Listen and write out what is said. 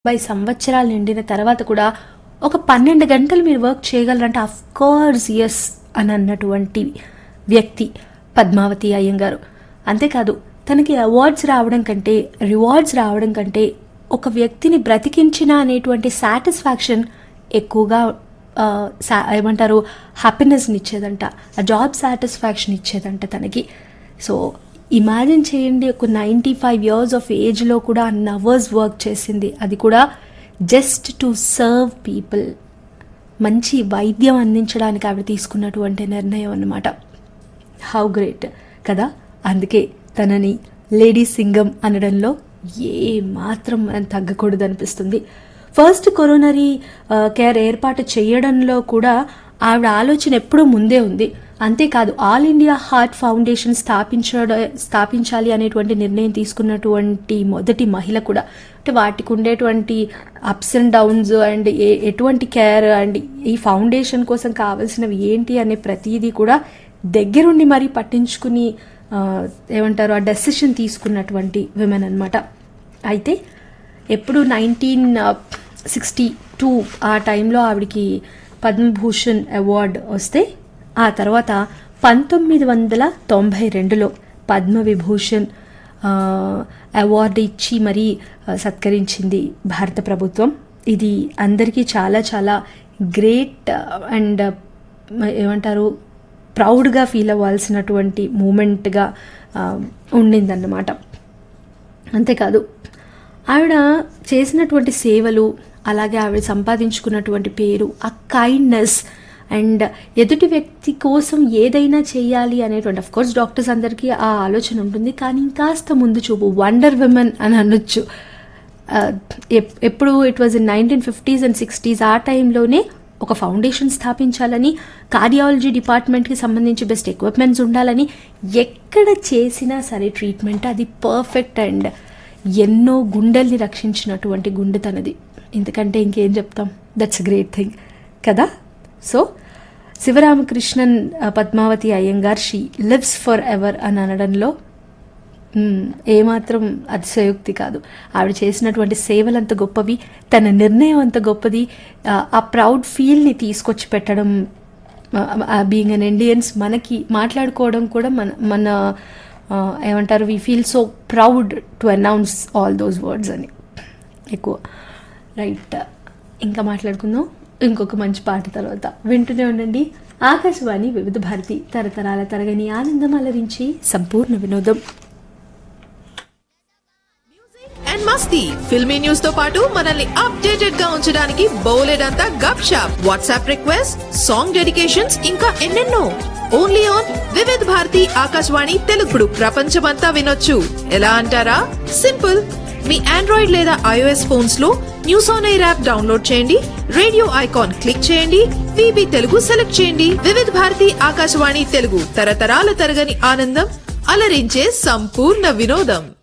ముప్పై సంవత్సరాలు నిండిన తర్వాత కూడా ఒక పన్నెండు గంటలు మీరు వర్క్ చేయగలరంటే అఫ్ కోర్స్ ఎస్ అని అన్నటువంటి వ్యక్తి పద్మావతి అయ్యంగారు అంతేకాదు తనకి అవార్డ్స్ రావడం కంటే రివార్డ్స్ రావడం కంటే ఒక వ్యక్తిని బ్రతికించిన అనేటువంటి సాటిస్ఫాక్షన్ ఎక్కువగా ఆ, సా- ఏమంటారు హ్యాపీనెస్ని ఇచ్చేదంట ఆ జాబ్ సాటిస్ఫాక్షన్ ఇచ్చేదంట తనకి సో ఇమాజిన్ చేయండి ఒక నైంటీ ఫైవ్ ఇయర్స్ ఆఫ్ ఏజ్లో కూడా అన్ని అవర్స్ వర్క్ చేసింది అది కూడా జస్ట్ టు సర్వ్ పీపుల్ మంచి వైద్యం అందించడానికి ఆవిడ తీసుకున్నటువంటి నిర్ణయం అన్నమాట హౌ గ్రేట్ కదా అందుకే తనని లేడీ సింగం అనడంలో ఏ మాత్రం మనం తగ్గకూడదు అనిపిస్తుంది ఫస్ట్ కొరోనరీ కేర్ ఏర్పాటు చేయడంలో కూడా ఆవిడ ఆలోచన ఎప్పుడూ ముందే ఉంది అంతేకాదు ఆల్ ఇండియా హార్ట్ ఫౌండేషన్ స్థాపించడ స్థాపించాలి అనేటువంటి నిర్ణయం తీసుకున్నటువంటి మొదటి మహిళ కూడా అంటే వాటికి ఉండేటువంటి అప్స్ అండ్ డౌన్స్ అండ్ ఏ ఎటువంటి కేర్ అండ్ ఈ ఫౌండేషన్ కోసం కావాల్సినవి ఏంటి అనే ప్రతిదీ కూడా దగ్గరుండి మరీ పట్టించుకుని ఆ, ఏమంటారు ఆ డెసిషన్ తీసుకున్నటువంటి విమెన్ అన్నమాట అయితే ఎప్పుడు నైన్టీన్ సిక్స్టీ టూ ఆ టైంలో ఆవిడకి పద్మభూషణ్ అవార్డ్ వస్తే ఆ తర్వాత పంతొమ్మిది వందల తొంభై రెండులో పద్మవిభూషణ్ ఆ, అవార్డు ఇచ్చి మరీ ఆ, సత్కరించింది భారత ప్రభుత్వం ఇది అందరికీ చాలా చాలా గ్రేట్ అండ్ ఏమంటారు ప్రౌడ్గా ఫీల్ అవ్వాల్సినటువంటి మూమెంట్గా ఉండిందన్నమాట అంతేకాదు ఆవిడ చేసినటువంటి సేవలు అలాగే ఆవిడ సంపాదించుకున్నటువంటి పేరు ఆ కైండ్నెస్ అండ్ ఎదుటి వ్యక్తి కోసం ఏదైనా చేయాలి అనేటువంటి అఫ్ కోర్స్ డాక్టర్స్ అందరికీ ఆ ఆలోచన ఉంటుంది కానీ ఇంకాస్త ముందు చూపు వండర్ విమెన్ అని అనొచ్చు ఆ, ఎప్- ఎప్పుడు it was in nineteen fifties and sixties ఆ టైంలోనే ఒక ఫౌండేషన్ స్థాపించాలని కార్డియాలజీ డిపార్ట్మెంట్కి సంబంధించి బెస్ట్ ఎక్విప్మెంట్స్ ఉండాలని ఎక్కడ చేసినా సరే ట్రీట్మెంట్ అది పర్ఫెక్ట్ అండ్ ఎన్నో గుండెల్ని రక్షించినటువంటి గుండె తనది ఇంతకంటే ఇంకేం చెప్తాం దట్స్ గ్రేట్ థింగ్ కదా సో శివరామకృష్ణన్ ఆ, Padmavathi Iyengar she lives forever అని అనడంలో మ్మ్, ఏమాత్రం అతిశయోక్తి కాదు ఆవిడ చేసినటువంటి సేవలు అంత గొప్పవి తన నిర్ణయం అంత గొప్పది ఆ, ఆ ప్రౌడ్ ఫీల్ని తీసుకొచ్చి పెట్టడం బీయింగ్ అన్ ఇండియన్స్ మనకి మాట్లాడుకోవడం కూడా మన మన ఆ, ఏమంటారు we feel so proud to announce all those words అని ఎక్కువ రైట్ ఇంకా మాట్లాడుకుందాం ఇంకొక మంచి పాట తర్వాత వింటూనే ఉండండి ఆకాశవాణి వివిధ భారతి తరతరాల తరగని ఆనందం అలరించి సంపూర్ణ వినోదం అండ్ మస్తీ ఫిల్మీ న్యూస్ తో పాటు మనల్ని అప్డేటెడ్ గా ఉంచడానికి బౌలెడంతా గప్ షాప్ వాట్సాప్ రిక్వెస్ట్ సాంగ్ డెడికేషన్స్ ఇంకా ఎన్నెన్నో ఓన్లీ ఆన్ వివిధ్ భారతి ఆకాశవాణి తెలుగుడు ప్రపంచమంతా వినొచ్చు ఎలా అంటారా సింపుల్ మీ ఆండ్రాయిడ్ లేదా ఐఓఎస్ ఫోన్స్ లో news on air app download చేయండి రేడియో ఐకాన్ క్లిక్ చేయండి విబి తెలుగు సెలెక్ట్ చేయండి వివిధ్ భారతి ఆకాశవాణి తెలుగు తరతరాల తరగని ఆనందం అలరించే సంపూర్ణ వినోదం